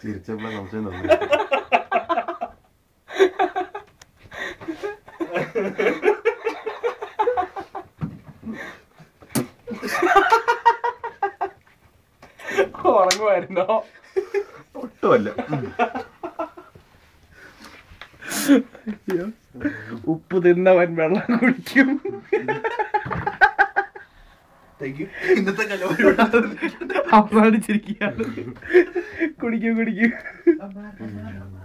ചിരിച്ചപ്പോഴേ സംശയം തോന്നി ഉറങ്ങുമായിരുന്നോ ഒട്ടുമല്ല ഉപ്പ് തിന്നവൻ വെള്ളം കുടിക്കും ഇന്നത്തെ കലോറി അവസാനിച്ചിരിക്കുകയാണ് കുടിക്കൂ കുടിക്കൂ